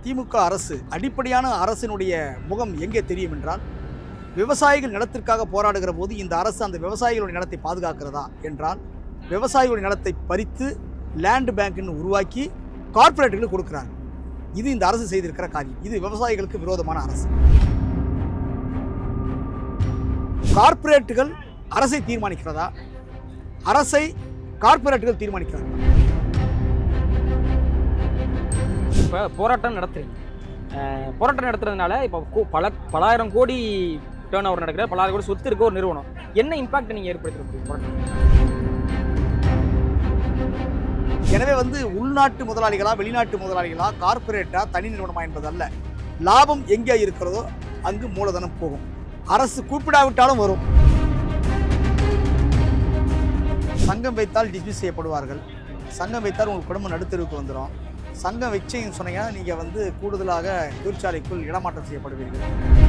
திமுக அரசு அடிப்படையான அரசினுடைய முகம் எங்கே தெரியும் என்றால் விவசாயிகள் நிலத்திற்காக போராடுகிற போது இந்த அரசு அந்த விவசாயிகளுடைய நிலத்தை பாதுகாக்கிறதா என்றால் விவசாயிகளுடைய நிலத்தை பறித்து லேண்ட் பேங்க்னு உருவாக்கி கார்ப்பரேட்டுகளுக்கு கொடுக்குறாங்க இது இந்த அரசு செய்திருக்கிற காரியம் இது விவசாயிகளுக்கு விரோதமான அரசு கார்ப்பரேட்டுகள் அரசை தீர்மானிக்கிறதா அரசை கார்ப்பரேட்டுகள் தீர்மானிக்கிறார்கள் இப்போ போராட்டம் நடத்துறீங்க அஹ் போராட்டம் நடத்துறதுனால இப்போ கோ- பல பலாயிரம் கோடி டேர்ன் ஓவர் நடக்கிற பலாயிரம் கோடி சொத்து இருக்க ஒரு நிறுவனம் என்ன இம்பாக்ட் நீங்கள் ஏற்படுத்த முடியும் போராட்டம் எனவே வந்து உள்நாட்டு முதலாளிகளா வெளிநாட்டு முதலாளிகளா கார்ப்பரேட்டா தனி நிறுவனமா என்பதல்ல லாபம் எங்கே இருக்கிறதோ அங்கு மூலதனம் போகும் அரசு கூப்பிடாவிட்டாலும் வரும் சங்கம் வைத்தால் டிஸ்மிஸ் செய்யப்படுவார்கள் சங்கம் வைத்தால் உங்கள் குடும்பம் நடுத்தருவுக்கு வந்துடும் சங்கம் வச்சிங்கன்னு சொன்னீங்கன்னா நீங்கள் வந்து கூடுதலாக தொழிற்சாலைக்குள் இடமாற்றம் செய்யப்படுவீர்கள்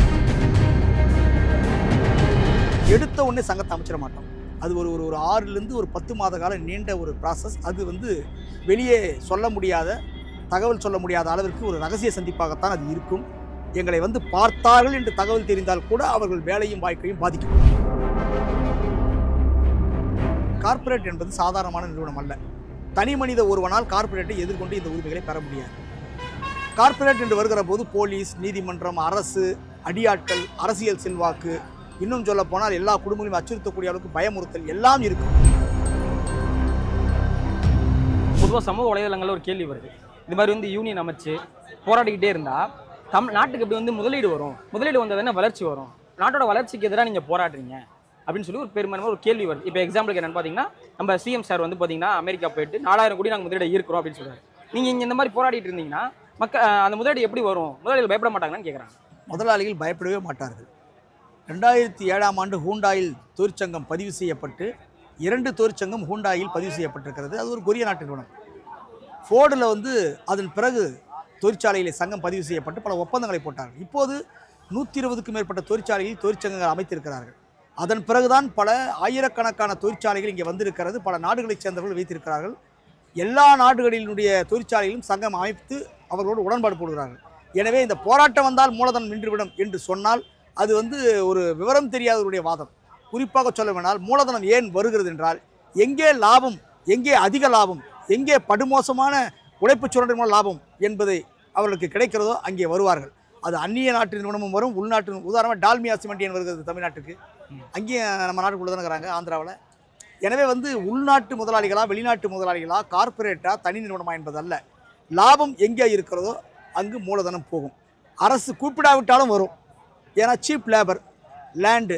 எடுத்த உடனே சங்கத்தை அமைச்சிட மாட்டோம் அது ஒரு ஒரு ஒரு ஆறிலிருந்து ஒரு பத்து மாத காலம் நீண்ட ஒரு ப்ராசஸ் அது வந்து வெளியே சொல்ல முடியாத தகவல் சொல்ல முடியாத அளவிற்கு ஒரு ரகசிய சந்திப்பாகத்தான் அது இருக்கும் எங்களை வந்து பார்த்தார்கள் என்று தகவல் தெரிந்தால் கூட அவர்கள் வேலையும் வாழ்க்கையும் பாதிக்கும் கார்ப்பரேட் என்பது சாதாரணமான நிறுவனம் அல்ல தனி மனித ஒருவனால் கார்ப்பரேட்டை எதிர்கொண்டு இந்த உரிமைகளை பெற முடியாது கார்ப்பரேட் என்று வருகிற போது போலீஸ் நீதிமன்றம் அரசு அடியாட்கள் அரசியல் செல்வாக்கு இன்னும் சொல்ல போனால் எல்லா குடும்பங்களையும் அச்சுறுத்தக்கூடிய அளவுக்கு பயமுறுத்தல் எல்லாம் இருக்கும் பொதுவாக சமூக வலைதளங்களில் ஒரு கேள்வி வருது இது மாதிரி வந்து யூனியன் அமைச்சு போராடிக்கிட்டே இருந்தால் தம் நாட்டுக்கு இப்படி வந்து முதலீடு வரும் முதலீடு வந்ததுன்னா வளர்ச்சி வரும் நாட்டோட வளர்ச்சிக்கு எதிராக நீங்கள் போராடுறீங்க அப்படின்னு சொல்லி ஒரு பெருமையான ஒரு கேள்வி வருது இப்போ எக்ஸாம்பிளுக்கு என்னன்னு பார்த்தீங்கன்னா நம்ம சிஎம் சார் வந்து பார்த்தீங்கன்னா அமெரிக்கா போயிட்டு நாலாயிரம் கோடி நாங்கள் முதலீடு இருக்கிறோம் அப்படின்னு சொல்றாரு நீங்கள் இங்கே இந்த மாதிரி போராடிட்டு இருந்தீங்கன்னா மக்கள் அந்த முதலீடு எப்படி வரும் முதலீடு பயப்பட மாட்டாங்கன்னு கேட்குறாங்க முதலாளிகள் பயப்படவே மாட்டார்கள் ரெண்டாயிரத்தி ஏழாம் ஆண்டு ஹூண்டாயில் தொழிற்சங்கம் பதிவு செய்யப்பட்டு இரண்டு தொழிற்சங்கம் ஹூண்டாயில் பதிவு செய்யப்பட்டிருக்கிறது அது ஒரு கொரிய நாட்டு நிறுவனம் ஃபோர்டில் வந்து அதன் பிறகு தொழிற்சாலையிலே சங்கம் பதிவு செய்யப்பட்டு பல ஒப்பந்தங்களை போட்டார்கள் இப்போது நூற்றி இருபதுக்கும் மேற்பட்ட தொழிற்சாலைகளில் தொழிற்சங்கங்கள் அமைத்திருக்கிறார்கள் அதன் பிறகுதான் பல ஆயிரக்கணக்கான தொழிற்சாலைகள் இங்கே வந்திருக்கிறது பல நாடுகளைச் சேர்ந்தவர்கள் வைத்திருக்கிறார்கள் எல்லா நாடுகளினுடைய தொழிற்சாலையிலும் சங்கம் அமைத்து அவர்களோடு உடன்பாடு போடுகிறார்கள் எனவே இந்த போராட்டம் வந்தால் மூலதனம் நின்றுவிடும் என்று சொன்னால் அது வந்து ஒரு விவரம் தெரியாதவருடைய வாதம் குறிப்பாக சொல்ல வேணால் மூலதனம் ஏன் வருகிறது என்றால் எங்கே லாபம் எங்கே அதிக லாபம் எங்கே படுமோசமான உழைப்புச் சுரண்டல் மூலம் லாபம் என்பதை அவர்களுக்கு கிடைக்கிறதோ அங்கே வருவார்கள் அது அந்நிய நாட்டு நிறுவனமும் வரும் உள்நாட்டு உதாரணமாக டால்மியா சிமெண்டியன் வருகிறது தமிழ்நாட்டுக்கு அங்கேயும் நம்ம நாட்டுக்குள்ள தானே இருக்கிறாங்க ஆந்திராவில் எனவே வந்து உள்நாட்டு முதலாளிகளா வெளிநாட்டு முதலாளிகளா கார்ப்பரேட்டா தனி நிறுவனமா என்பதல்ல லாபம் எங்கே இருக்கிறதோ அங்கு மூலதனம் போகும் அரசு கூப்பிடாவிட்டாலும் வரும் ஏன்னா சீப் லேபர் லேண்டு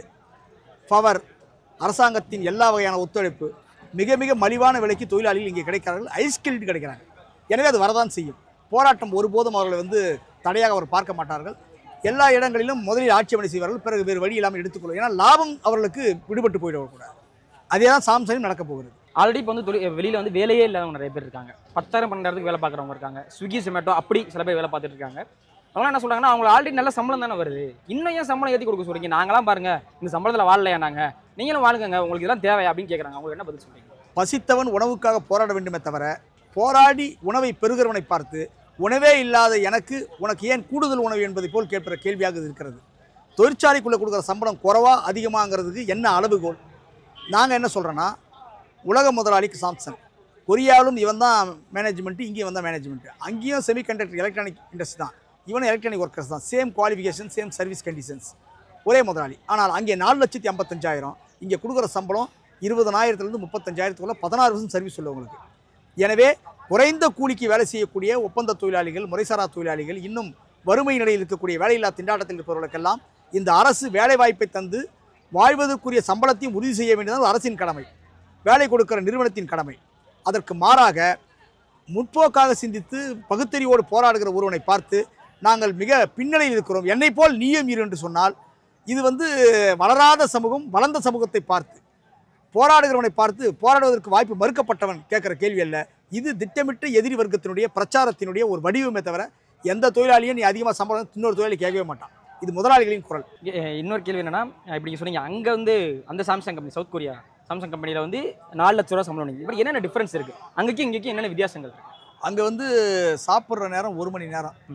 பவர் அரசாங்கத்தின் எல்லா வகையான ஒத்துழைப்பு மிக மிக மலிவான விலைக்கு தொழிலாளிகள் இங்கே கிடைக்கிறார்கள் ஐஸ்கில்டு கிடைக்கிறாங்க எனவே அது வரதான் செய்யும் போராட்டம் ஒருபோதும் அவர்களை வந்து தடையாக அவர் பார்க்க மாட்டார்கள் எல்லா இடங்களிலும் முதலில் ஆட்சேபனை செய்வார்கள் பிறகு வேறு வழி இல்லாமல் எடுத்துக்கொள்ளும் ஏன்னா லாபம் அவர்களுக்கு விடுபட்டு போயிடக்கூடாது அதே தான் சாம்சங்கும் நடக்க போகிறது ஆல்ரெடி இப்போ வந்து தொழில் வெளியில் வந்து வேலையே இல்லாதவங்க நிறைய பேர் இருக்காங்க பத்தாயிரம் பன்னெண்டாயிரத்துக்கு வேலை பார்க்குறவங்க இருக்காங்க ஸ்விக்கி ஜொமேட்டோ அப்படி சில பேர் வேலை பார்த்துட்டு இருக்காங்க அவங்க என்ன சொல்றாங்கன்னா அவங்க ஆல்ரெடி நல்ல சம்பளம் தானே வருது இன்னும் ஏன் சம்பளம் ஏற்றி கொடுக்க சொல்றீங்க நாங்களாம் பாருங்க இந்த சம்பளத்தில் வாழலையா நாங்க நீங்களும் வாழுங்க உங்களுக்கு இதெல்லாம் தேவையா அப்படின்னு கேட்குறாங்க உங்களுக்கு என்ன பதில் சொல்றீங்க பசித்தவன் உணவுக்காக போராட வேண்டுமே தவிர போராடி உணவை பெறுகிறவனை பார்த்து உணவே இல்லாத எனக்கு உனக்கு ஏன் கூடுதல் உணவு என்பதை போல் கேட்கிற கேள்வியாக இது இருக்கிறது தொழிற்சாலைக்குள்ளே கொடுக்குற சம்பளம் குறைவா அதிகமாங்கிறதுக்கு என்ன அளவுகோல் நாங்கள் என்ன சொல்கிறோன்னா உலக முதலாளிக்கு சாம்சங் கொரியாவிலும் இவன் தான் மேனேஜ்மெண்ட்டு இங்கேயும் வந்தால் மேனேஜ்மெண்ட்டு அங்கேயும் செமிகண்டக்டர் எலக்ட்ரானிக் இண்டஸ்ட்ரி தான் இவனும் எலக்ட்ரானிக் ஒர்க்கர்ஸ் தான் same qualification same service conditions ஒரே முதலாளி ஆனால் அங்கே நாலு லட்சத்தி ஐம்பத்தஞ்சாயிரம் இங்கே கொடுக்குற சம்பளம் இருபதனாயிரத்துலேருந்து முப்பத்தஞ்சாயிரத்துக்குள்ள பதினாறு வருஷம் சர்வீஸ் உள்ளவங்களுக்கு எனவே குறைந்த கூலிக்கு வேலை செய்யக்கூடிய ஒப்பந்த தொழிலாளிகள் முறைசாரா தொழிலாளிகள் இன்னும் வறுமை நிலையில் இருக்கக்கூடிய வேலையில்லா திண்டாட்டத்தில் இருப்பவர்களுக்கெல்லாம் இந்த அரசு வேலை வாய்ப்பை தந்து வாழ்வதற்குரிய சம்பளத்தையும் உறுதி செய்ய வேண்டியது அரசின் கடமை வேலை கொடுக்கிற நிறுவனத்தின் கடமை அதற்கு மாறாக முற்போக்காக சிந்தித்து பகுத்தறிவோடு போராடுகிற ஒருவனை பார்த்து நாங்கள் மிக பின்னணியில் இருக்கிறோம் என்னை போல் நீயும் இரு என்று சொன்னால் இது வந்து வளராத சமூகம் வளர்ந்த சமூகத்தை பார்த்து போராடுகிறவனை பார்த்து போராடுவதற்கு வாய்ப்பு மறுக்கப்பட்டவன் கேட்குற கேள்வி அல்ல இது திட்டமிட்ட எதிரி வர்க்கத்தினுடைய பிரச்சாரத்தினுடைய ஒரு வடிவமே தவிர எந்த தொழிலாளியும் நீ அதிகமாக சம்பளம் இன்னொரு தொழிலாளி கேட்கவே மாட்டான் இது முதலாளிகளின் குரல் இங்க, இன்னொரு கேள்வி என்னன்னா இப்படி நீங்க சொன்னீங்க அங்கே வந்து அந்த Samsung company South Korea Samsung கம்பெனியில் வந்து நாலு லட்ச ரூபா சம்பளம் நீங்க இப்படி என்னென்ன டிஃபரன்ஸ் இருக்கு அங்கேயும் இங்கேயும் என்னென்ன வித்தியாசங்கள் இருக்கு அங்கே வந்து சாப்பிட்ற நேரம் ஒரு மணி நேரம் ம்.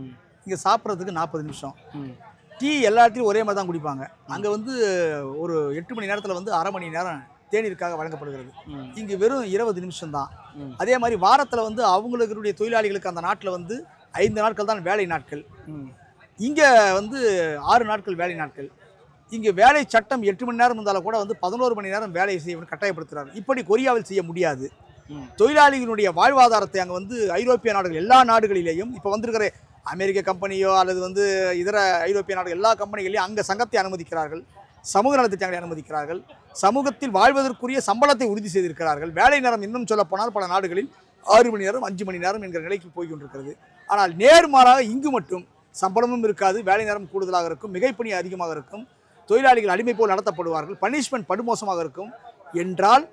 இங்கே சாப்பிட்றதுக்கு நாற்பது நிமிஷம் ம் டீ எல்லா இடத்துலையும் ஒரே மாதிரி தான் குடிப்பாங்க அங்கே வந்து ஒரு எட்டு மணி நேரத்தில் வந்து அரை மணி நேரம் தேநீருக்காக வழங்கப்படுகிறது ம் இங்கு வெறும் இருபது நிமிஷம் தான் ம். அதே மாதிரி வாரத்தில் வந்து அவங்களுடைய தொழிலாளிகளுக்கு அந்த நாட்டில் வந்து ஐந்து நாட்கள் தான் வேலை நாட்கள் ம் இங்கே வந்து ஆறு நாட்கள் வேலை நாட்கள் இங்கே வேலை சட்டம் எட்டு மணி நேரம் இருந்தாலும் கூட வந்து பதினோரு மணி நேரம் வேலை செய்ய கட்டாயப்படுத்துகிறார் இப்படி கொரியாவில் செய்ய முடியாது ம். தொழிலாளிகளுடைய வாழ்வாதாரத்தை அங்கே வந்து ஐரோப்பிய நாடுகள் எல்லா நாடுகளிலேயும் இப்போ வந்திருக்கிற அமெரிக்க கம்பெனியோ அல்லது வந்து இதர ஐரோப்பிய நாடுகள் எல்லா கம்பெனிகளையும் அங்கே சங்கத்தை அனுமதிக்கிறார்கள் சமூக நலத்திட்டங்களை அனுமதிக்கிறார்கள் சமூகத்தில் வாழ்வதற்குரிய சம்பளத்தை உறுதி செய்திருக்கிறார்கள் வேலை நேரம் இன்னும் சொல்லப்போனால் பல நாடுகளில் ஆறு மணி நேரம் அஞ்சு மணி நேரம் என்கிற நிலைக்கு போய் கொண்டிருக்கிறது ஆனால் நேர்மாறாக இங்கு மட்டும் சம்பளமும் இருக்காது வேலை நேரம் கூடுதலாக இருக்கும் மிகைப்பணி அதிகமாக இருக்கும் தொழிலாளிகள் அடிமை போல் நடத்தப்படுவார்கள் பனிஷ்மெண்ட் படுமோசமாக இருக்கும் என்றால்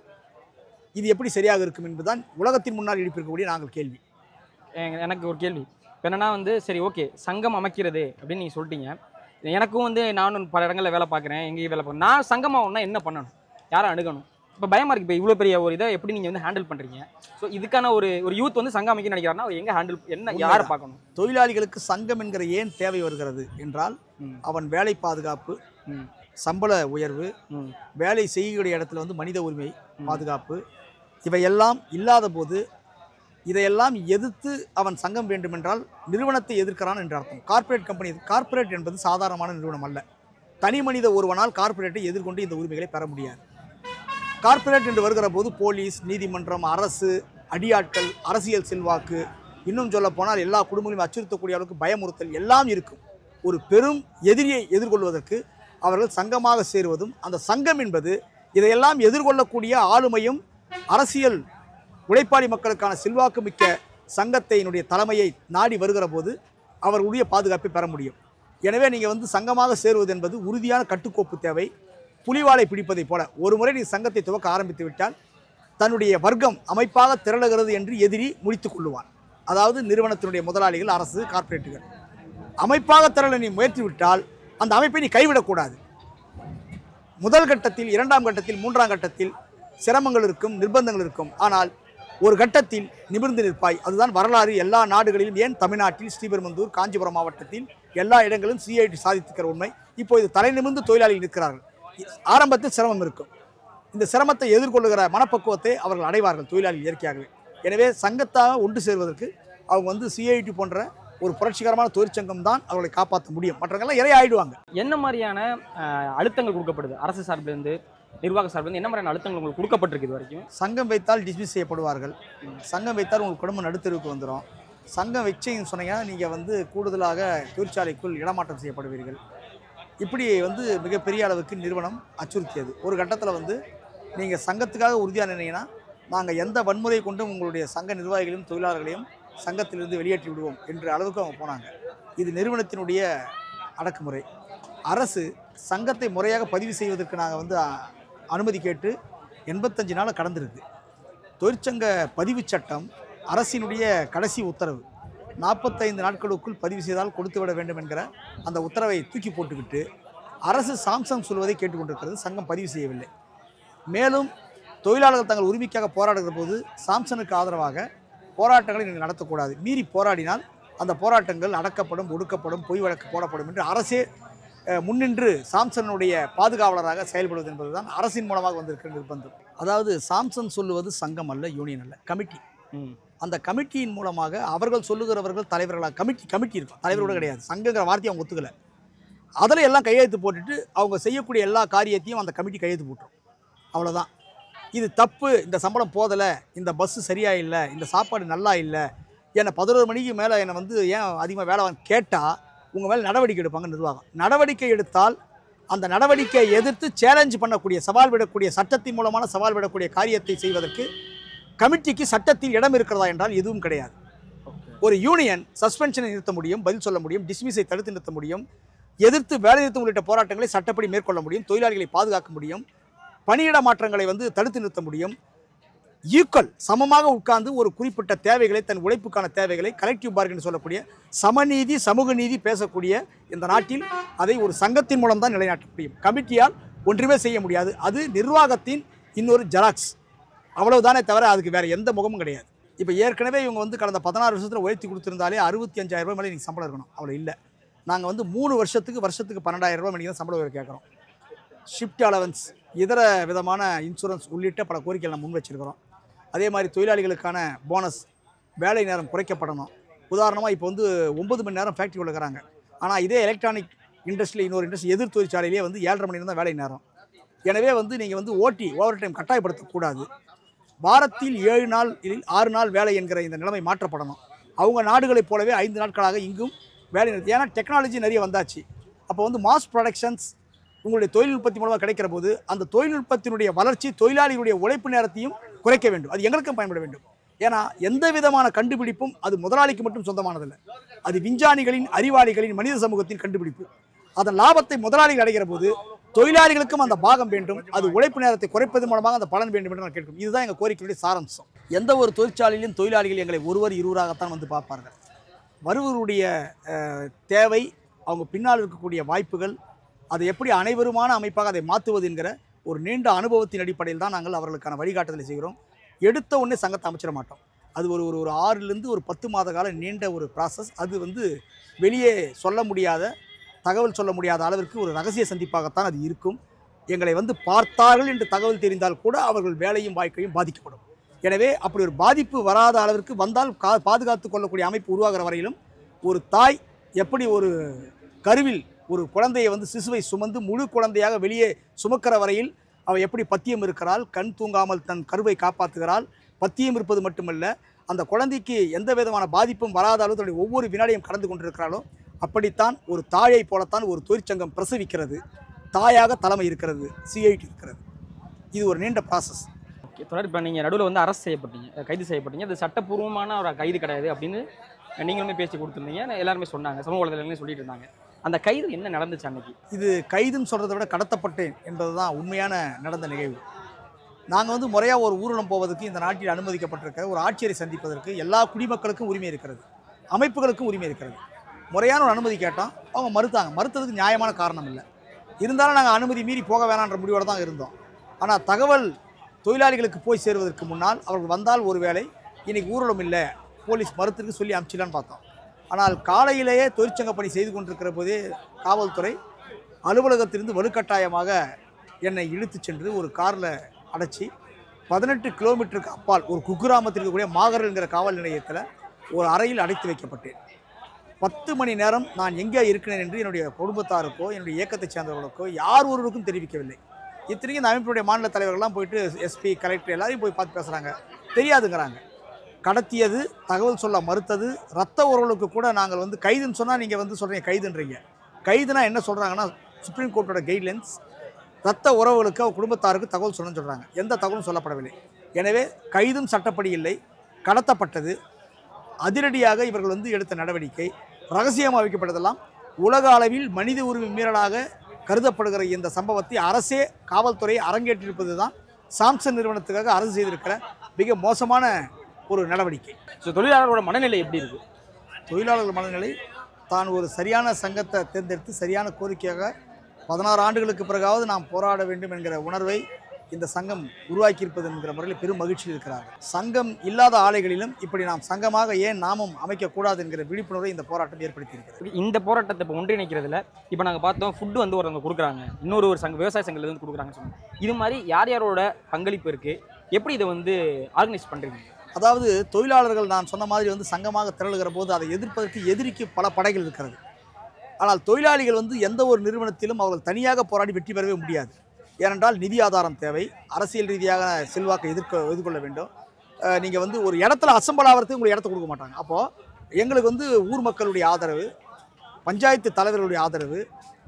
இது எப்படி சரியாக இருக்கும் என்பதுதான் உலகத்தின் முன்னால் எழுப்பியிருக்கக்கூடிய நாங்கள் கேள்வி எங்க- எனக்கு ஒரு கேள்வி இப்போ என்னன்னா வந்து சரி ஓகே சங்கம் அமைக்கிறது அப்படின்னு நீங்கள் சொல்லிட்டீங்க எனக்கும் வந்து நானும் பல இடங்களில் வேலை பார்க்குறேன் எங்கேயும் வேலை பார்க்குறேன் நான் சங்கமாகணும்னா என்ன பண்ணணும் யாரை அணுகணும் இப்போ பயமா இருக்கு இப்போ இவ்வளோ பெரிய ஒரு இதை எப்படி நீங்கள் வந்து ஹேண்டில் பண்ணுறீங்க ஸோ இதுக்கான ஒரு ஒரு யூத் வந்து சங்கம் அமைக்க நினைக்கிறாருன்னா அவர் எங்கே ஹேண்டில் என்ன யாரை உண்மைதான். பார்க்கணும் தொழிலாளிகளுக்கு சங்கம் என்கிற ஏன் தேவை வருகிறது என்றால் ம் அவன் வேலை பாதுகாப்பு ம் சம்பள உயர்வு ம் வேலை செய்யக்கூடிய இடத்துல வந்து மனித உரிமை ம். பாதுகாப்பு இவையெல்லாம் இல்லாத போது இதையெல்லாம் எதிர்த்து அவன் சங்கம் வேண்டுமென்றால் நிறுவனத்தை எதிர்க்கிறான் என்று அர்த்தம் கார்ப்பரேட் கம்பெனி கார்ப்பரேட் என்பது சாதாரணமான நிறுவனம் அல்ல தனி மனித ஒருவனால் கார்ப்பரேட்டை எதிர்கொண்டு இந்த உரிமைகளை பெற முடியாது கார்ப்பரேட் என்று வருகிற போது போலீஸ் நீதிமன்றம் அரசு அடியாட்கள் அரசியல் செல்வாக்கு இன்னும் சொல்ல போனால் எல்லா குடும்பங்களையும் அச்சுறுத்தக்கூடிய அளவுக்கு பயமுறுத்தல் எல்லாம் இருக்கும் ஒரு பெரும் எதிரியை எதிர்கொள்வதற்கு அவர்கள் சங்கமாக சேருவதும் அந்த சங்கம் என்பது இதையெல்லாம் எதிர்கொள்ளக்கூடிய ஆளுமையும் அரசியல் உழைப்பாளி மக்களுக்கான செல்வாக்கு மிக்க சங்கத்தினுடைய தலைமையை நாடி வருகிற போது அவர்களுடைய பாதுகாப்பை பெற முடியும் எனவே நீங்கள் வந்து சங்கமாக சேருவது என்பது உறுதியான கட்டுக்கோப்பு தேவை புலிவாலை பிடிப்பதைப் போல ஒரு முறை நீ சங்கத்தை துவக்க ஆரம்பித்து விட்டால் தன்னுடைய வர்க்கம் அமைப்பாக திரளுகிறது என்று எதிரி முடித்துக் கொள்ளுவான் அதாவது நிறுவனத்தினுடைய முதலாளிகள் அரசு கார்ப்பரேட்டுகள் அமைப்பாக திரள நீ முயற்சி விட்டால் அந்த அமைப்பை நீ கைவிடக்கூடாது முதல் கட்டத்தில் இரண்டாம் கட்டத்தில் மூன்றாம் கட்டத்தில் சிரமங்கள் இருக்கும் நிர்பந்தங்கள் இருக்கும் ஆனால் ஒரு கட்டத்தில் நிமிர்ந்து நிற்பாய் அதுதான் வரலாறு எல்லா நாடுகளிலும் ஏன் தமிழ்நாட்டில் ஸ்ரீபெரும்புதூர் காஞ்சிபுரம் மாவட்டத்தில் எல்லா இடங்களிலும் சிஐடி சாதித்திருக்கிற உண்மை இப்போ இது தலை நிமிர்ந்து தொழிலாளிகள் நிற்கிறார்கள் ஆரம்பத்தில் சிரமம் இருக்கும் இந்த சிரமத்தை எதிர்கொள்ளுகிற மனப்பக்குவத்தை அவர்கள் அடைவார்கள் தொழிலாளிகள் இயற்கையாகவே எனவே சங்கத்தாக ஒன்று சேர்வதற்கு அவங்க வந்து சிஐடி போன்ற ஒரு புரட்சிகரமான தொழிற்சங்கம் தான் அவர்களை காப்பாற்ற முடியும் மற்றவங்கெல்லாம் இறை ஆயிடுவாங்க என்ன மாதிரியான அஹ், அழுத்தங்கள் கொடுக்கப்படுது அரசு சார்பிலிருந்து நிர்வாக சார்பிலிருந்து என்ன மாதிரியான அழுத்தங்கள் உங்களுக்கு கொடுக்கப்பட்டிருக்கு இது வரைக்கும் சங்கம் வைத்தால் டிஸ்மிஸ் செய்யப்படுவார்கள் சங்கம் வைத்தால் உங்கள் குடும்பம் நடுத்தருவுக்கு வந்துடும் சங்கம் வச்சிங்கன்னு சொன்னீங்கன்னா நீங்கள் வந்து கூடுதலாக தொழிற்சாலைக்குள் இடமாற்றம் செய்யப்படுவீர்கள் இப்படி வந்து மிகப்பெரிய அளவுக்கு நிறுவனம் அச்சுறுத்தியது ஒரு கட்டத்தில் வந்து நீங்கள் சங்கத்துக்காக உறுதியாக நின்னீங்கன்னா நாங்கள் எந்த வன்முறை கொண்டும் உங்களுடைய சங்க நிர்வாகிகளையும் தொழிலாளர்களையும் சங்கத்திலிருந்து வெளியேற்றி விடுவோம் என்ற அளவுக்கு அவங்க போனாங்க இது நிறுவனத்தினுடைய அடக்குமுறை அரசு சங்கத்தை முறையாக பதிவு செய்வதற்கு நாங்கள் வந்து அ, அனுமதி கேட்டு எண்பத்தஞ்சு நாள் கடந்திருக்கு தொழிற்சங்க பதிவுச் சட்டம் அரசினுடைய கடைசி உத்தரவு நாற்பத்தைந்து நாட்களுக்குள் பதிவு செய்தால் கொடுத்து விட வேண்டும் என்கிற அந்த உத்தரவை தூக்கி போட்டுக்கிட்டு அரசு சாம்சங் சொல்வதை கேட்டுக்கொண்டிருக்கிறது சங்கம் பதிவு செய்யவில்லை மேலும் தொழிலாளர்கள் தங்கள் உரிமைக்காக போராடுகிற போது சாம்சனுக்கு ஆதரவாக போராட்டங்களை நீங்கள் நடத்தக்கூடாது மீறி போராடினால் அந்த போராட்டங்கள் அடக்கப்படும் ஒடுக்கப்படும் பொய் வழக்கு போடப்படும் என்று அரசே அஹ், முன்னின்று சாம்சனுடைய பாதுகாவலராக செயல்படுவது என்பதுதான் அரசின் மூலமாக வந்திருக்கிற நிர்பந்தம் அதாவது சாம்சன் சொல்லுவது சங்கம் அல்ல யூனியன் அல்ல கமிட்டி ம் அந்த கமிட்டியின் மூலமாக அவர்கள் சொல்லுகிறவர்கள் தலைவர்களாக கமிட்டி கமிட்டி இருக்கும் தலைவரோட கிடையாது சங்கங்கிற வார்த்தையை அவங்க ஒத்துக்கல அதில் எல்லாம் கையெழுத்து போட்டுட்டு அவங்க செய்யக்கூடிய எல்லா காரியத்தையும் அந்த கமிட்டி கையெழுத்து போட்டுரும் அவ்வளோதான் இது தப்பு இந்த சம்பளம் போதலை இந்த பஸ்ஸு சரியா இல்லை இந்த சாப்பாடு நல்லா இல்லை என்னை பதினோரு மணிக்கு மேலே என்னை வந்து ஏன் அதிகமாக வேலை வாங்க கேட்டால் உங்கள் மேலே நடவடிக்கை எடுப்பாங்க நிர்வாகம் நடவடிக்கை எடுத்தால் அந்த நடவடிக்கையை எதிர்த்து சேலஞ்ச் பண்ணக்கூடிய சவால் விடக்கூடிய சட்டத்தின் மூலமான சவால் விடக்கூடிய காரியத்தை செய்வதற்கு கமிட்டிக்கு சட்டத்தில் இடம் இருக்கிறதா என்றால் எதுவும் கிடையாது ஓகே ஒரு யூனியன் சஸ்பென்ஷனை நிறுத்த முடியும் பதில் சொல்ல முடியும் டிஸ்மிஸை தடுத்து நிறுத்த முடியும் எதிர்த்து வேலை நிறுத்தம் உள்ளிட்ட போராட்டங்களை சட்டப்படி மேற்கொள்ள முடியும் தொழிலாளிகளை பாதுகாக்க முடியும் பணியிட மாற்றங்களை வந்து தடுத்து நிறுத்த முடியும் ஈக்குவல் சமமாக உட்கார்ந்து ஒரு குறிப்பிட்ட தேவைகளை தன் உழைப்புக்கான தேவைகளை கலெக்டிவ் பார்கன் சொல்லக்கூடிய சமநீதி சமூக நீதி பேசக்கூடிய இந்த நாட்டில் அதை ஒரு சங்கத்தின் மூலம் தான் நிலைநாட்ட முடியும் கமிட்டியால் ஒன்றுமே செய்ய முடியாது அது நிர்வாகத்தின் இன்னொரு ஜெராக்ஸ் அவ்வளவுதானே தவிர அதுக்கு வேற எந்த முகமும் கிடையாது இப்போ ஏற்கனவே இவங்க வந்து கடந்த பதினாறு வருஷத்தில் உயர்த்தி கொடுத்துருந்தாலே அறுபத்தி அஞ்சாயிரம் ரூபாய் மேலே நீங்கள் சம்பளம் இருக்கணும் அவ்வளோ இல்லை நாங்கள் வந்து மூணு வருஷத்துக்கு வருஷத்துக்கு பன்னெண்டாயிரம் ரூபாய் மேலே தான் சம்பளம் உயர்வு கேட்குறோம் ஷிஃப்ட் அலவன்ஸ் இதர விதமான இன்சூரன்ஸ் உள்ளிட்ட பல கோரிக்கைகள் நம்ம முன் வச்சிருக்கிறோம் அதே மாதிரி தொழிலாளிகளுக்கான போனஸ் வேலை நேரம் குறைக்கப்படணும் உதாரணமாக இப்போ வந்து ஒன்பது மணி நேரம் ஃபேக்ட்ரி இருக்கிறாங்க ஆனால் இதே எலக்ட்ரானிக் இண்டஸ்ட்ரியில் இன்னொரு இண்டஸ்ட்ரி எதிர் தொழிற்சாலையிலே வந்து ஏழரை மணி நேரம் தான் வேலை நேரம் எனவே வந்து நீங்கள் வந்து ஓட்டி ஓவர் டைம் கட்டாயப்படுத்தக்கூடாது வாரத்தில் ஏழு நாள் இதில் ஆறு நாள் வேலை என்கிற இந்த நிலைமை மாற்றப்படணும் அவங்க நாடுகளைப் போலவே ஐந்து நாட்களாக இங்கும் வேலை நிறுத்தி ஏன்னா டெக்னாலஜி நிறைய வந்தாச்சு அப்போ வந்து மாஸ் ப்ரொடக்ஷன்ஸ் உங்களுடைய தொழில்நுட்பத்தின் மூலமாக கிடைக்கிற போது அந்த தொழில்நுட்பத்தினுடைய வளர்ச்சி தொழிலாளிகளுடைய உழைப்பு நேரத்தையும் குறைக்க வேண்டும் அது எங்களுக்கும் பயன்பட வேண்டும் ஏன்னா எந்த விதமான கண்டுபிடிப்பும் அது முதலாளிக்கு மட்டும் சொந்தமானதல்ல அது விஞ்ஞானிகளின் அறிவாளிகளின் மனித சமூகத்தின் கண்டுபிடிப்பு அதன் லாபத்தை முதலாளிகள் அடைகிற போது தொழிலாளிகளுக்கும் அந்த பாகம் வேண்டும் அது உழைப்பு நேரத்தை குறைப்பதன் மூலமாக அந்த பலன் வேண்டும் என்று நான் கேட்கிறோம் இதுதான் எங்கள் கோரிக்கையுடைய சாராம்சம் எந்த ஒரு தொழிற்சாலையிலும் தொழிலாளிகள் எங்களை ஒருவர் இருவராகத்தான் வந்து பார்ப்பார்கள் வருவருடைய அஹ், தேவை அவங்க பின்னால் இருக்கக்கூடிய வாய்ப்புகள் அதை எப்படி அனைவருமான அமைப்பாக அதை மாற்றுவது என்கிற ஒரு நீண்ட அனுபவத்தின் அடிப்படையில் தான் நாங்கள் அவர்களுக்கான வழிகாட்டுதலை செய்கிறோம் எடுத்த உடனே சங்கத்தை அமைச்சிட மாட்டோம் அது ஒரு ஒரு ஒரு ஆறிலிருந்து ஒரு பத்து மாத கால நீண்ட ஒரு ப்ராசஸ் அது வந்து வெளியே சொல்ல முடியாத தகவல் சொல்ல முடியாத அளவிற்கு ஒரு ரகசிய சந்திப்பாகத்தான் அது இருக்கும் எங்களை வந்து பார்த்தார்கள் என்று தகவல் தெரிந்தால் கூட அவர்கள் வேலையும் வாழ்க்கையும் பாதிக்கப்படும் எனவே அப்படி ஒரு பாதிப்பு வராத அளவிற்கு வந்தால் கா பாதுகாத்து கொள்ளக்கூடிய அமைப்பு உருவாகிற வரையிலும் ஒரு தாய் எப்படி ஒரு கருவில் ஒரு குழந்தையை வந்து சிசுவை சுமந்து முழு குழந்தையாக வெளியே சுமக்கிற வரையில் அவள் எப்படி பத்தியம் இருக்கிறாள் கண் தூங்காமல் தன் கருவை காப்பாற்றுகிறாள் பத்தியம் இருப்பது மட்டுமல்ல அந்த குழந்தைக்கு எந்த விதமான பாதிப்பும் வராத அளவு தன்னுடைய ஒவ்வொரு வினாடியும் கடந்து கொண்டிருக்கிறாளோ அப்படித்தான் ஒரு தாயை போலத்தான் ஒரு தொழிற்சங்கம் பிரசவிக்கிறது தாயாக தலைமை இருக்கிறது சிஐடி இருக்கிறது இது ஒரு நீண்ட ப்ராசஸ் ஓகே தொடர் இப்போ நீங்கள் நடுவில் வந்து அரசு செய்யப்பட்டீங்க கைது செய்யப்பட்டீங்க அது சட்டப்பூர்வமான ஒரு கைது கிடையாது அப்படின்னு நீங்களுமே பேசி கொடுத்துருந்தீங்க எல்லாருமே சொன்னாங்க சமூக வலைதளங்களையும் சொல்லிட்டு இருந்தாங்க அந்த கைது என்ன நடந்துச்சு அன்னைக்கு இது கைதுன்னு சொல்கிறத விட கடத்தப்பட்டேன் என்பது தான் உண்மையான நடந்த நிகழ்வு நாங்கள் வந்து முறையாக ஒரு ஊர்வலம் போவதற்கு இந்த நாட்டில் அனுமதிக்கப்பட்டிருக்கிற ஒரு ஆட்சியரை சந்திப்பதற்கு எல்லா குடிமக்களுக்கும் உரிமை இருக்கிறது அமைப்புகளுக்கும் உரிமை இருக்கிறது முறையான ஒரு அனுமதி கேட்டோம் அவங்க மறுத்தாங்க மறுத்ததுக்கு நியாயமான காரணம் இல்லை இருந்தாலும் நாங்கள் அனுமதி மீறி போக வேணான்ற முடிவோடு தான் இருந்தோம் ஆனால் தகவல் தொழிலாளிகளுக்கு போய் சேருவதற்கு முன்னால் அவர்கள் வந்தால் ஒரு வேளை இன்னைக்கு ஊர்வலம் இல்லை போலீஸ் மறுத்திற்கு சொல்லி அனுப்பிச்சிடலான்னு பார்த்தோம் ஆனால் காலையிலேயே தொழிற்சங்க பணி செய்து கொண்டிருக்கிற போதே காவல்துறை அலுவலகத்திலிருந்து வலுக்கட்டாயமாக என்னை இழுத்துச் சென்று ஒரு காரில் அடைச்சி பதினெட்டு கிலோமீட்டருக்கு அப்பால் ஒரு குக்கிராமத்தில் இருக்கக்கூடிய மாகரல்ங்கிற காவல் நிலையத்தில் ஒரு அறையில் அடைத்து வைக்கப்பட்டேன் பத்து மணி நேரம் நான் எங்கே இருக்கிறேன் என்று என்னுடைய குடும்பத்தாருக்கோ என்னுடைய இயக்கத்தைச் சேர்ந்தவர்களுக்கோ யார் ஒருவருக்கும் தெரிவிக்கவில்லை இத்தனைக்கும் இந்த அமைப்பினுடைய மாநில தலைவர்கள்லாம் போயிட்டு எஸ்பி கலெக்டர் எல்லாரையும் போய் பார்த்து பேசுகிறாங்க தெரியாதுங்கிறாங்க கடத்தியது தகவல் சொல்ல மறுத்தது ரத்த உறவுகளுக்கு கூட நாங்கள் வந்து கைதுன்னு சொன்னால் நீங்கள் வந்து சொல்கிறீங்க கைதுன்றீங்க கைதுனா என்ன சொல்கிறாங்கன்னா சுப்ரீம் கோர்ட்டோட கைட்லைன்ஸ் ரத்த உறவுகளுக்கு அவர் குடும்பத்தாருக்கு தகவல் சொல்லணும்னு சொல்கிறாங்க எந்த தகவலும் சொல்லப்படவில்லை எனவே கைதும் சட்டப்படி இல்லை கடத்தப்பட்டது அதிரடியாக இவர்கள் வந்து எடுத்த நடவடிக்கை ரகசியமாக வைக்கப்பட்டதெல்லாம் உலக அளவில் மனித உரிமை மீறலாக கருதப்படுகிற இந்த சம்பவத்தை அரசே காவல்துறை அரங்கேற்றிருப்பது தான் சாம்சங் நிறுவனத்துக்காக அரசு செய்திருக்கிற மிக மோசமான ஒரு நடவடிக்கை ஸோ தொழிலாளரோட மனநிலை எப்படி இருக்கு தொழிலாளர்கள் மனநிலை தான் ஒரு சரியான சங்கத்தை தேர்ந்தெடுத்து சரியான கோரிக்கையாக பதினாறு ஆண்டுகளுக்கு பிறகாவது நாம் போராட வேண்டும் என்கிற உணர்வை இந்த சங்கம் உருவாக்கியிருப்பது என்கிற முறையில் பெரும் மகிழ்ச்சியில் இருக்கிறார்கள் சங்கம் இல்லாத ஆலைகளிலும் இப்படி நாம் சங்கமாக ஏன் நாமும் அமைக்கக்கூடாது என்கிற விழிப்புணர்வை இந்த போராட்டம் ஏற்படுத்தியிருக்கிறது இந்த போராட்டத்தை இப்போ ஒன்றிணைக்கிறதுல இப்போ நாங்கள் பார்த்தோம் ஃபுட்டு வந்து ஒருத்தவங்க கொடுக்குறாங்க இன்னொரு ஒரு சங்க விவசாய சங்கத்துல இருந்து கொடுக்குறாங்கன்னு சொன்னாங்க இது மாதிரி யார் யாரோட பங்களிப்பு இருக்கு எப்படி இதை வந்து ஆர்கனைஸ் பண்றீங்க அதாவது தொழிலாளர்கள் நான் சொன்ன மாதிரி வந்து சங்கமாக திரளுகிற போது அதை எதிர்ப்பதற்கு எதிரிக்கு பல படைகள் இருக்கிறது ஆனால் தொழிலாளிகள் வந்து எந்த ஒரு நிறுவனத்திலும் அவர்கள் தனியாக போராடி வெற்றி பெறவே முடியாது ஏனென்றால் நிதி ஆதாரம் தேவை அரசியல் ரீதியாக செல்வாக்கை எதிர்க்க எதிர்கொள்ள வேண்டும் நீங்கள் வந்து ஒரு இடத்துல அசம்பல் ஆகிறதுக்கு உங்களுக்கு இடத்த கொடுக்க மாட்டாங்க அப்போது எங்களுக்கு வந்து ஊர் மக்களுடைய ஆதரவு பஞ்சாயத்து தலைவர்களுடைய ஆதரவு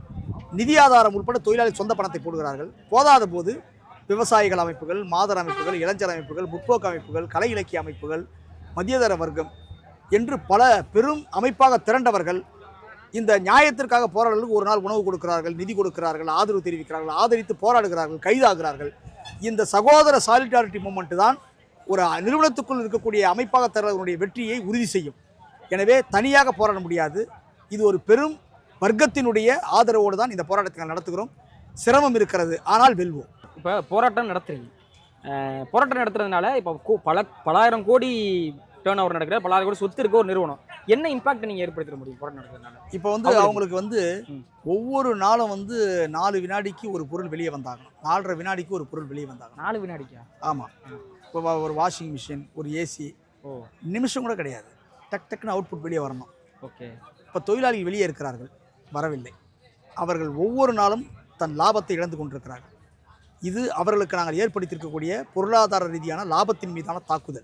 நிதி ஆதாரம் உட்பட தொழிலாளி சொந்த பணத்தை போடுகிறார்கள் போதாத போது விவசாயிகள் அமைப்புகள் மாதர் அமைப்புகள் இளைஞர் அமைப்புகள் முற்போக்கு அமைப்புகள் கலை இலக்கிய அமைப்புகள் மத்தியதர வர்க்கம் என்று பல பெரும் அமைப்பாக திரண்டவர்கள் இந்த நியாயத்திற்காக போராடலுக்கு ஒரு நாள் உணவு கொடுக்கிறார்கள் நிதி கொடுக்கிறார்கள் ஆதரவு தெரிவிக்கிறார்கள் ஆதரித்து போராடுகிறார்கள் கைதாகிறார்கள் இந்த சகோதர சாலிடாரிட்டி மூமெண்ட் தான் ஒரு நிறுவனத்துக்குள் இருக்கக்கூடிய அமைப்பாக திரளுடைய வெற்றியை உறுதி செய்யும் எனவே தனியாக போராட முடியாது இது ஒரு பெரும் வர்க்கத்தினுடைய ஆதரவோடு தான் இந்த போராட்டத்தை நாங்கள் நடத்துகிறோம் சிரமம் இருக்கிறது ஆனால் வெல்வோம் இப்போ போராட்டம் நடத்துறீங்க அஹ், போராட்டம் நடத்துறதுனால இப்போ கோ- பல பலாயிரம் கோடி டேர்ன் ஓவர் நடக்கிற பலாயிரம் கோடி சொத்து இருக்க ஒரு நிறுவனம் என்ன இம்பாக்ட் நீங்கள் ஏற்படுத்த முடியும் போராட்டம் நடத்துறதுனால இப்போ வந்து அவங்களுக்கு- அவங்களுக்கு வந்து ம். ஒவ்வொரு நாளும் வந்து நாலு வினாடிக்கு ஒரு பொருள் வெளியே வந்தாகணும் நாலரை வினாடிக்கு ஒரு பொருள் வெளியே வந்தாகணும் நாலு வினாடிக்கா ஆமாம் இப்போ வ- ஒரு வாஷிங் மிஷின் ஒரு ஏசி ஓ நிமிஷம் கூட கிடையாது டக் டக்குன்னு அவுட்புட் வெளியே வரணும் ஓகே இப்போ தொழிலாளிகள் வெளியே இருக்கிறார்கள் வரவில்லை அவர்கள் ஒவ்வொரு நாளும் தன் லாபத்தை இழந்து கொண்டிருக்கிறார்கள் இது அவர்களுக்கு நாங்கள் ஏற்படுத்தியிருக்கக்கூடிய பொருளாதார ரீதியான லாபத்தின் மீதான தாக்குதல்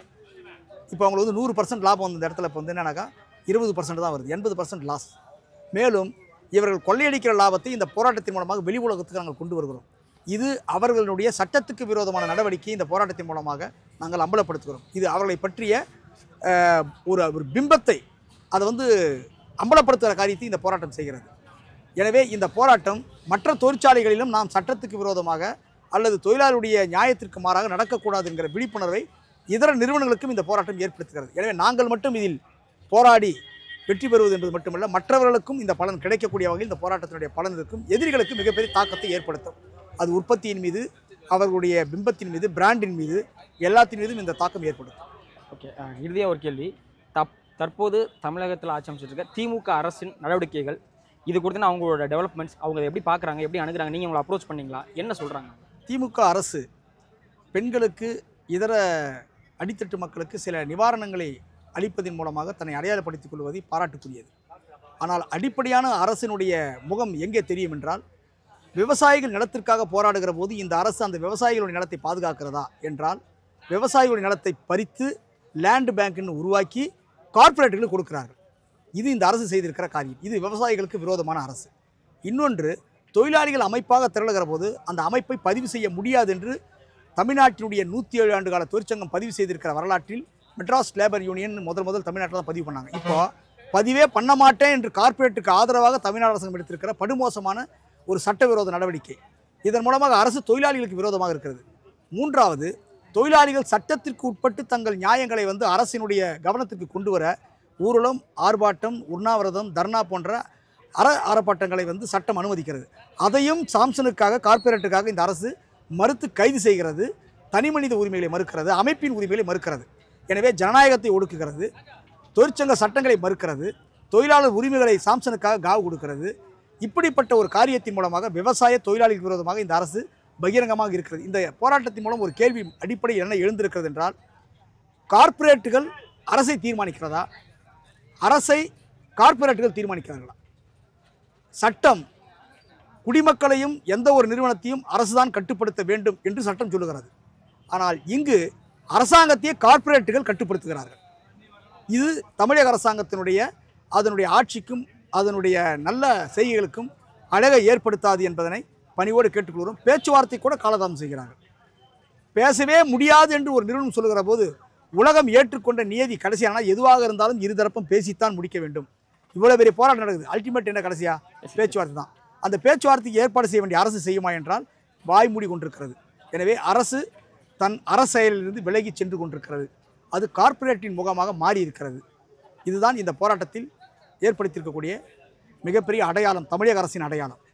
இப்போ அவங்களுக்கு வந்து நூறு பர்சன்ட் லாபம் வந்த இந்த இடத்துல இப்போ வந்து என்னன்னாக்கா இருபது பர்சன்ட் தான் வருது எண்பது பர்சன்ட் லாஸ் மேலும் இவர்கள் கொள்ளையடிக்கிற லாபத்தை இந்த போராட்டத்தின் மூலமாக வெளி உலகத்துக்கு நாங்கள் கொண்டு வருகிறோம் இது அவர்களுடைய சட்டத்துக்கு விரோதமான நடவடிக்கை இந்த போராட்டத்தின் மூலமாக நாங்கள் அம்பலப்படுத்துகிறோம் இது அவர்களை பற்றிய அஹ், ஒரு ஒரு பிம்பத்தை அதை வந்து அம்பலப்படுத்துகிற காரியத்தை இந்த போராட்டம் செய்கிறது எனவே இந்த போராட்டம் மற்ற தொழிற்சாலைகளிலும் நாம் சட்டத்துக்கு விரோதமாக அல்லது தொழிலாளருடைய நியாயத்திற்கு மாறாக நடக்கக்கூடாது என்கிற விழிப்புணர்வை இதர நிறுவனங்களுக்கும் இந்த போராட்டம் ஏற்படுத்துகிறது எனவே நாங்கள் மட்டும் இதில் போராடி வெற்றி பெறுவது என்பது மட்டுமல்ல மற்றவர்களுக்கும் இந்த பலன் கிடைக்கக்கூடிய வகையில் இந்த போராட்டத்தினுடைய பலன் இருக்கும் எதிரிகளுக்கு மிகப்பெரிய தாக்கத்தை ஏற்படுத்தும் அது உற்பத்தியின் மீது அவர்களுடைய பிம்பத்தின் மீது பிராண்டின் மீது எல்லாத்தின் மீதும் இந்த தாக்கம் ஏற்படும் ஓகே இறுதியாக ஒரு கேள்வி தப் தற்போது தமிழகத்தில் ஆட்சி அமைச்சிட்டு இருக்க திமுக அரசின் நடவடிக்கைகள் இது கொடுத்து அவங்களோட டெவலப்மெண்ட்ஸ் அவங்க அதை எப்படி பார்க்குறாங்க எப்படி அணுகுறாங்க நீங்கள் உங்களை அப்ரோச் பண்ணீங்களா என்ன சொல்கிறாங்க திமுக அரசு பெண்களுக்கு இதர அடித்தட்டு மக்களுக்கு சில நிவாரணங்களை அளிப்பதன் மூலமாக தன்னை அடையாளப்படுத்திக் கொள்வது பாராட்டுக்குரியது ஆனால் அடிப்படையான அரசினுடைய முகம் எங்கே தெரியும் என்றால் விவசாயிகள் நிலத்திற்காக போராடுகிற போது இந்த அரசு அந்த விவசாயிகளுடைய நிலத்தை பாதுகாக்கிறதா என்றால் விவசாயிகளுடைய நிலத்தை பறித்து லேண்ட் பேங்க்னு உருவாக்கி கார்ப்பரேட்டுகளுக்கு கொடுக்கிறார்கள் இது இந்த அரசு செய்திருக்கிற காரியம் இது விவசாயிகளுக்கு விரோதமான அரசு இன்னொன்று தொழிலாளிகள் அமைப்பாக திரளுகிற போது அந்த அமைப்பை பதிவு செய்ய முடியாது என்று தமிழ்நாட்டினுடைய நூற்றி ஏழு ஆண்டு கால தொழிற்சங்கம் பதிவு செய்திருக்கிற வரலாற்றில் மெட்ராஸ் லேபர் யூனியன் முதல் முதல் தமிழ்நாட்டில் தான் பதிவு பண்ணாங்க இப்போ பதிவே பண்ண மாட்டேன் என்று கார்ப்பரேட்டுக்கு ஆதரவாக தமிழ்நாடு அரசாங்கம் எடுத்திருக்கிற படுமோசமான ஒரு சட்டவிரோத நடவடிக்கை இதன் மூலமாக அரசு தொழிலாளிகளுக்கு விரோதமாக இருக்கிறது மூன்றாவது தொழிலாளிகள் சட்டத்திற்கு உட்பட்டு தங்கள் நியாயங்களை வந்து அரசினுடைய கவனத்திற்கு கொண்டு வர ஊர்வலம் ஆர்ப்பாட்டம் உண்ணாவிரதம் தர்ணா போன்ற அற ஆர்ப்பாட்டங்களை வந்து சட்டம் அனுமதிக்கிறது அதையும் சாம்சனுக்காக கார்ப்பரேட்டுக்காக இந்த அரசு மறுத்து கைது செய்கிறது தனிமனித உரிமைகளை மறுக்கிறது அமைப்பின் உரிமைகளை மறுக்கிறது எனவே ஜனநாயகத்தை ஒடுக்குகிறது தொழிற்சங்க சட்டங்களை மறுக்கிறது தொழிலாளர் உரிமைகளை சாம்சனுக்காக காவு கொடுக்கிறது இப்படிப்பட்ட ஒரு காரியத்தின் மூலமாக விவசாய தொழிலாளிகள் விரோதமாக இந்த அரசு பகிரங்கமாக இருக்கிறது இந்த போராட்டத்தின் மூலம் ஒரு கேள்வி அடிப்படையில் என்ன எழுந்திருக்கிறது என்றால் கார்ப்பரேட்டுகள் அரசை தீர்மானிக்கிறதா அரசை கார்ப்பரேட்டுகள் தீர்மானிக்கிறார்களா சட்டம் குடிமக்களையும் எந்த ஒரு நிறுவனத்தையும் அரசுதான் கட்டுப்படுத்த வேண்டும் என்று சட்டம் சொல்லுகிறது ஆனால் இங்கு அரசாங்கத்தையே கார்ப்பரேட்டுகள் கட்டுப்படுத்துகிறார்கள் இது தமிழக அரசாங்கத்தினுடைய அதனுடைய ஆட்சிக்கும் அதனுடைய நல்ல செய்கைகளுக்கும் அழகை ஏற்படுத்தாது என்பதனை பணிவோடு கேட்டுக்கொள்கிறோம் பேச்சுவார்த்தை கூட காலதாமம் செய்கிறார்கள் பேசவே முடியாது என்று ஒரு நிறுவனம் சொல்லுகிற போது உலகம் ஏற்றுக்கொண்ட நியதி கடைசியானால் எதுவாக இருந்தாலும் இருதரப்பும் பேசித்தான் முடிக்க வேண்டும் இவ்வளோ பெரிய போராட்டம் நடக்குது அல்டிமேட் என்ன கடைசியா பேச்சுவார்த்தை தான் அந்த பேச்சுவார்த்தைக்கு ஏற்பாடு செய்ய வேண்டிய அரசு செய்யுமா என்றால் வாய் மூடி கொண்டிருக்கிறது எனவே அரசு தன் அரசியலிலிருந்து விலகி சென்று கொண்டிருக்கிறது அது கார்ப்பரேட்டின் முகமாக மாறி இருக்கிறது இதுதான் இந்த போராட்டத்தில் ஏற்படுத்தியிருக்கக்கூடிய மிகப்பெரிய அடையாளம் தமிழக அரசின் அடையாளம்